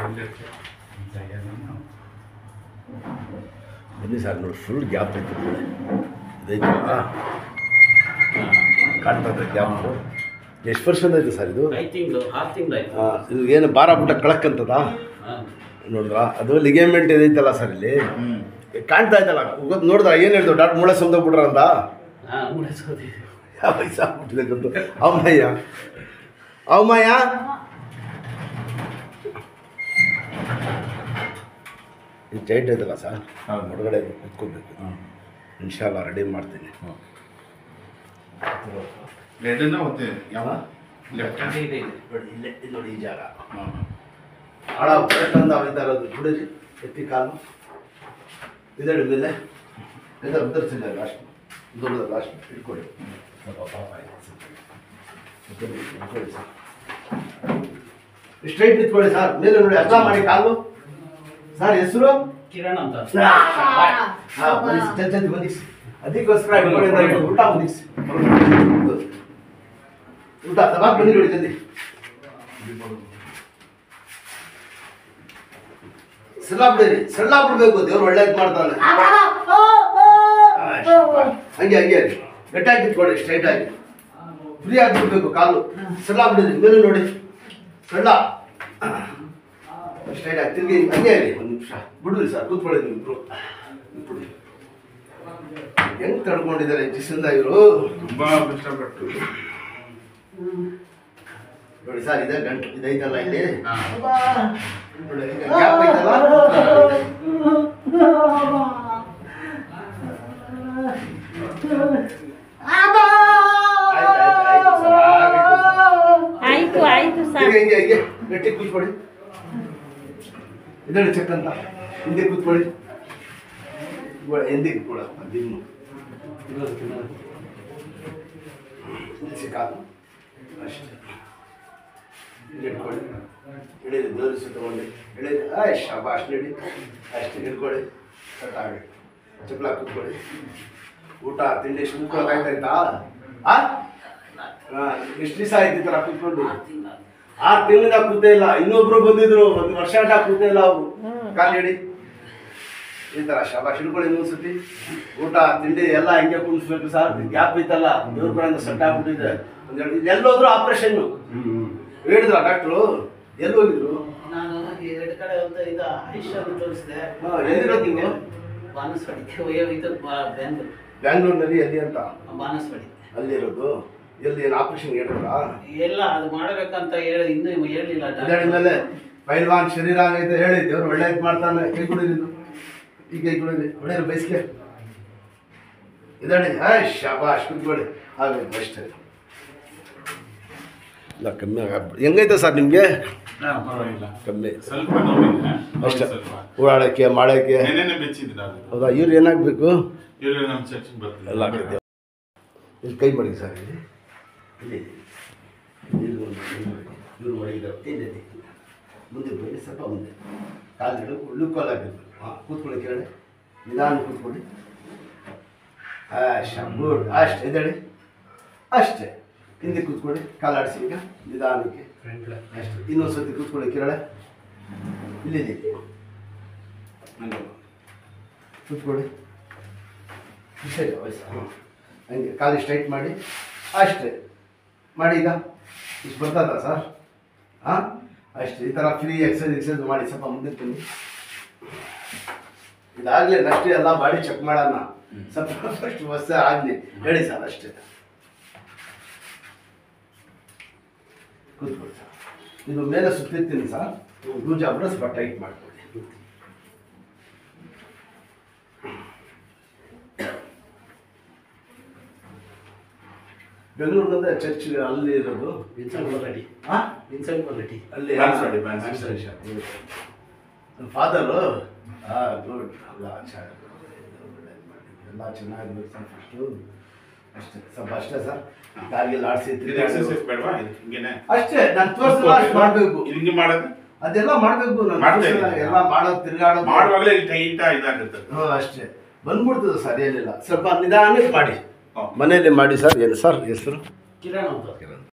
ಬನ್ನಿ ಸರ್ ನೋಡಿ full gap ಐತೆ ನೋಡಿ ಇದೈತಲ್ಲ ಕಾಣ್ತದೆ ಗ್ಯಾಪು ಎಷ್ಟು ವರ್ಷದ ಐತೆ ಸರ್ ಇದು ಐದು ತಿಂಗಳು ಆರು ತಿಂಗಳು ಆಯ್ತು ಆ, ಇದು ಏನು ಬಾರ ಬಿಟ್ಟ ಕಳಕ್ಕಂತದ ಹಾಂ ನೋಡ್ರ ಅದು ಲಿಗೇಮೆಂಟ್ ಇದೈತಲ್ಲ ಸರ್ ಇಲ್ಲಿ ಕಾಣ್ತಾ ಐತಲ್ಲ ಗೊತ್ತು ನೋಡ್ದ ಏನು ಹೇಳ್ದು ಡಾಕ್ಟರ್ ಮುಳೆ ಸಂದೋಗ್ಬಿಟ್ರ ಅಂತ ಹಾಂ ಉಳಿಸೋದು ಯಾವ ವಯಸ್ಸಾಗ್ಬಿಟ್ಟಿದೆ ಗೊತ್ತು ಅವಮಯ್ಯ ಅವಮಯ್ಯ ಇದು ಟೈಟ್ ಐತಲ್ಲ ಸರ್ ಹೌದು. ಹೊರಗಡೆ ಕುತ್ಕೋಬೇಕು ಇನ್ಶಾಲ್ಲ ರೆಡಿ ಮಾಡ್ತೀನಿ ರೆಡ್ನ ಮತ್ತೆ ಯಾವ ಲೆಫ್ಟ್ ಇದೆ ಇದೆ ಇದೆ. ನೋಡಿ ಇಲ್ಲೇ ಇಲ್ಲಿ ನೋಡಿ ಈ ಜಾಗ ಆಳ ಕರೆಕ್ಟ್ ಅಂತ ಅವಿತಾ ಇರೋದು ಬಿಡಿರಿ ಎತ್ತಿ ಕಾಲು ಇದೆರಡು ಮೇಲೆ ಇದರ ಉತ್ತರಿಸಿಲ್ಲ ಲಾಸ್ಟ್ ದೂರದ ಲಾಸ್ಟ್ ಇಟ್ಕೊಳ್ಳಿ ಇಟ್ಕೊಳ್ಳಿ ಸರ್ ಸ್ಟ್ರೈಟ್ ನಿಂತ್ಕೊಳ್ಳಿ ಸರ್ ಮೇಲೆ ನೋಡಿ ಅರ್ಥ ಮಾಡಿ ಕಾಲು ಸರ್ ಹೆಸರು ಕಿರಣ್ ಅಂತ ಹಾ, ಬಂದಿಸಿ, ಜಲ್ದಿ ಜಲ್ದಿ ಬಂದಿಸಿ ಅದಕ್ಕೋಸ್ಕರ ಇಟ್ಕೊಳ್ಳಿ ಅಂತ ಹೇಳಿ ಊಟ ಬಂದಿಸಿ ಊಟ ತಬಾಕ್ ಬನ್ನಿ ನೋಡಿ ಜಲ್ದಿ ಸೆಲ್ಲ ಬಿಡಿರಿ ಸೆಲ್ಲ ಬಿಡ್ಬೇಕು ದೇವ್ರು ಒಳ್ಳೇದು ಮಾಡ್ತಾನೆ ಹಂಗೆ ಹಂಗೆ ಗಟ್ಟಾಗಿ ಇಟ್ಕೊಳ್ಳಿ ಸ್ಟ್ರೈಟ್ ಆಗಿ ಫ್ರೀ ಆಗಿರ್ಬೇಕು ಕಾಲು ಸೆಲ್ಲ ಬಿಡಿರಿ ಮೇಲೆ ನೋಡಿ ಸೆಲ್ಲ ಸ್ಟ್ರೈಟ್ ಆಗಿ ತಿರ್ಗಿ ಹಂಗೆ ಇರಿ ಒಂದು ನಿಮಿಷ ಬಿಡ್ರಿ ಸರ್ ಕೂತ್ಕೊಳ್ಳಿ ನೀವು ಇಬ್ರು ಕೂತ್ಕೊಳ್ಳಿ. ಹೆಂಗ್ ತಡ್ಕೊಂಡಿದ್ದಾರೆ ಜಿಸಿಂದ ಇವರು ತುಂಬಾ ಕಷ್ಟಪಟ್ಟು ನೋಡಿ ಸರ್ ಇದೆ ಗಂಟು ಇದೈತಲ್ಲ ಇಲ್ಲಿ ಹಾ. ನೋಡಿ, ಈಗ ಗ್ಯಾಪ್ ಐತಲ್ಲ ಆಯ್ತು, ಆಯ್ತು, ಆಯ್ತು, ಸರ್, ಆಯ್ತು, ಸರ್. ಆಯ್ತು ಆಯ್ತು ಹೀಗೆ ಸರ್ ಹಿಂಗೆ ಹಿಂಗೆ ಗಟ್ಟಿ ಕೂತ್ಕೊಳ್ಳಿ ಇದರಲ್ಲಿ ಚೆಕ್ ಅಂತ ಹಿಂದೆ ಕೂತ್ಕೊಳ್ಳಿ ಇವಾಗ ಹಿಂದೆ ಕೂತ್ಕೊಳ್ಳಪ್ಪ ದಿನ್ನು ನಿಲ್ಲಿಸಿ ಕಾಲು ಅಷ್ಟೇ ಹಿಂಗೆ ಇಟ್ಕೊಳ್ಳಿ ಹಿಡೀರಿ ದೇವ್ರ ಸುತ್ತಕೊಂಡು ಹಿಡೀರಿ ಆಯ್ ಶಾಬಾಷ್ ನಡಿ ಅಷ್ಟೇ ಹಿಡ್ಕೊಳ್ಳಿ ಕಟ್ಟಾಗಿ ಚಪ್ಪಲ ಕೂತ್ಕೊಳ್ಳಿ ಊಟ ತಿಂಡಿ ಎಷ್ಟು ಆಯ್ತಾಯ್ತಾ ಆ ಹಾಂ ಎಷ್ಟು ದಿವಸ ಆಯ್ತು ಈ ಥರ ಕೂತ್ಕೊಂಡು ಆರು ತಿಂಗಳು ಆಯ್ತು. ಆರು ತಿಂಗಳಿಂದ ಕೂತೇ ಇಲ್ಲ ಇನ್ನೊಬ್ರು ಬಂದಿದ್ರು ಒಂದು ವರ್ಷ ಆಟ ಕೂತೇ ಇಲ್ಲ ಅವರು ಕಾಲು ಹಿಡಿ ಈ ಥರ ಶಾಬಾಷ್ ಹಿಡ್ಕೊಳ್ಳಿ ಇನ್ನೊಂದು ಸತಿ ಊಟ ತಿಂಡಿ ಎಲ್ಲ ಹಿಂಗೆ ಕುಣಿಸ್ಬೇಕು ಸರ್ ಗ್ಯಾಪ್ ಐತಲ್ಲ ದೇವ್ರ ಕಡೆಯಿಂದ ಸೆಟ್ ಆಗ್ಬಿಟ್ಟಿದೆ ಒಂದೆರಡು ಎಲ್ಲೋದ್ರು ಆಪ್ರೇಷನ್ ಹೇಳಿದ್ರ ಡಾಕ್ಟ್ರು ಎಲ್ಲಿ ಹೋಗಿದ್ರು ನಾನು ಎರಡು ಕಡೆ ಒಂದು ಇದು ಆಯುಷ್ಯ ಅಂತ ತೋರಿಸಿದೆ ಹಾ, ಎಲ್ಲಿರೋದು ನೀವು? ಬಾನಸ್ವಾಡಿ ಅಯ್ಯೋ, ಇದು ಬ- ಬೆಂಗಳೂರು ಬ್ಯಾಂಗ್ಳೂರ್ನಲ್ಲಿ ಎಲ್ಲಿ ಅಂತ ಬಾನಸ್ವಾಡಿ ಅಲ್ಲಿರೋದು ಎಲ್ಲಿ ಏನು ಆಪ್ರೇಷನ್ ಹೇಳಿದ್ರಾ ಎಲ್ಲ ಅದು ಮಾಡಬೇಕಂತ ಹೇಳಿ ಇನ್ನೂ ಹೇಳಿಲ್ಲ ಇದರ ಮೇಲೆ ಪೈಲ್ವಾನ್ ಶರೀರ ಆಗೈತೆ ಹೇಳಿ ದೇವ್ರು ಒಳ್ಳೇದು ಮಾಡ್ತಾನೆ ಕೈ ಕುಡಿದಿದ್ದು ಈ ಕೈ ಕುಡಿದ್ರಿ ಹೊಡೆಯರು ಬಯಸ್ಕೆ ಇದಡಿ ಹಾಯ್ ಶಾಬಾಷ್ ಕುತ್ಕೊಳ್ಳಿ ಆಗೈತೆ ಅಷ್ಟೇ ಇಲ್ಲ ಕಮ್ಮಿ ಆಗ್ಬಿಟ್ಟು ಹೆಂಗೈತೆ ಸರ್ ನಿಮಗೆ ಹಾ, ಪರವಾಗಿಲ್ಲ ಕಮ್ಮಿ ಸ್ವಲ್ಪ ನೋವಿದೆ ಅಷ್ಟೇ ಸ್ವಲ್ಪ ಓಡಾಡೋಕ್ಕೆ ಮಾಡೋಕ್ಕೆ ನೆನೆನೆ ಬೆಚ್ಚಿದ್ರೆ ಅದು ಹೌದಾ ಇವ್ರು ಏನಾಗಬೇಕು ಇವ್ರಿಗೆ ನಮ್ಮ ಸೆಕ್ಷನ್ ಎಲ್ಲ ಬರ್ತಿಲ್ಲ ಆಗ್ತೈತೆ ಇಲ್ಲಿ ಕೈ ಮಾಡಿ ಸರ್ ಇಲ್ಲಿ ಇಲ್ಲಿ ಇಲ್ಲಿ ಒಂದು ಕೈ ಮಾಡಿ. ಇವ್ರು ಮಾಡಿದ್ದಾರೆ ಇಲ್ಲಿ ಇಲ್ಲಿ. ಮುಂದೆ ಬನ್ನಿ ಸ್ವಲ್ಪ ಮುಂದೆ ಕಾಲು ಉಳ್ಳುಕಾಲು ಆಗಿರ್ಬೇಕು ಹಾಂ ಕೂತ್ಕೊಳ್ಳಿ ಕೆಳಗಡೆ ನಿಧಾನ ಕೂತ್ಕೊಳ್ಳಿ ಅಷ್ಟ ಗುಡ್ ಅಷ್ಟೇ ಎದ್ದೇಳಿ ಅಷ್ಟೇ ಹಿಂದೆ ಕೂತ್ಕೊಳ್ಳಿ ಕಾಲು ಆಡಿಸಿ ಈಗ ನಿಧಾನಕ್ಕೆ ಅಷ್ಟೇ ಇನ್ನೊಂದು ಸತಿ ಕೂತ್ಕೊಳ್ಳಿ ಕೆಳಗಡೆ ಇಲ್ಲಿ ಇಲ್ಲಿ ಹಂಗೆ ಕೂತ್ಕೊಳ್ಳಿ ಸರಿ ವಯಸ್ಸು ಹಾಂ ಹಂಗೆ ಕಾಲು ಸ್ಟ್ರೈಟ್ ಮಾಡಿ ಅಷ್ಟೇ ಮಾಡಿ ಈಗ ಇಷ್ಟು ಬರ್ತದ ಸರ್ ಹಾಂ ಅಷ್ಟೇ ಈ ಥರ ಫ್ರೀ ಎಕ್ಸಸೈಸ್ ಎಕ್ಸಸೈಸ್ ಮಾಡಿ ಸ್ವಲ್ಪ ಮುಂದೆ ಬನ್ನಿ ಇದಾಗಲಿ ನೆಕ್ಸ್ಟ್ ಎಲ್ಲ ಬಾಡಿ ಚೆಕ್ ಮಾಡೋಣ ಸ್ವಲ್ಪ ಫಸ್ಟ್ ಹೊಸ ಆಗಲಿ ಹೇಳಿ ಸರ್ ಅಷ್ಟೇ ಕೂತ್ಕೊಳ್ಳಿ ಸರ್ ಇದು ಮೇಲೆ ಸುತ್ತಿರ್ತೀನಿ ಸರ್ ಲೂಜಾಬಿಟ್ರೆ ಸ್ವಲ್ಪ ಟೈಟ್ ಮಾಡ್ಕೊಳ್ಳಿ ಬೆಂಗಳೂರು ಬಂದ್ರೆ ಚರ್ಚ್ ಅಲ್ಲಿ ಇರೋದು ವಿನ್ಸೆಂಟ್ ರೆಡ್ಡಿ ಹಾಂ ವಿನ್ಸೆಂಟ್ ರೆಡ್ಡಿ ಅಲ್ಲಿ ಬಾನ್ಸ್ವಾಡಿ, ಬಾನ್ಸ್ವಾಡಿ. ಫಾದರು ಹಾಂ ಗುಡ್ ಎಲ್ಲ ಚೆನ್ನಾಗಿ ಎಲ್ಲ ಚೆನ್ನಾಗಿರ್ಬೇಕು ಸರ್ ಫಸ್ಟು ಅಷ್ಟೇ ಸ್ವಲ್ಪ ಅಷ್ಟೇ ಸರ್ ಕಾಲಿಗೆಲ್ಲ ಆಡಿಸಿ ಇದು ಎಕ್ಸರ್ಸೈಸ್ ಬೇಡವಾ ಇದು ಹಿಂಗೇನೆ ಅಷ್ಟೇ ನಾನು ತೋರಿಸಿಲ್ಲ ಅಷ್ಟು ಮಾಡಬೇಕು ಇದು ಹಿಂಗೆ ಮಾಡೋದು ಅದೆಲ್ಲ ಮಾಡಬೇಕು ನಾನು ಮಾಡ್ತಾ ತೋರ್ಸಿಲ್ಲ, ಇದ್ದೀನಿ. ಎಲ್ಲ ಮಾಡೋದು ತಿರ್ಗಾಡೋದು ಮಾಡುವಾಗಲೇ ಇಲ್ಲಿ ಟೈಟ್ ಇದಾಗುತ್ತೆ ಹ್ಞೂ ಅಷ್ಟೇ ಬಂದ್ಬಿಡ್ತದೆ ಸರ್ ಏನಿಲ್ಲ ಸ್ವಲ್ಪ ನಿಧಾನಕ್ಕೆ ಮಾಡಿ ಹ್ಮ್. ಮನೆಯಲ್ಲಿ ಮಾಡಿ ಸರ್ ಏನು ಸರ್ ಹೆಸರು ಕಿರಣ್ ಅಂತ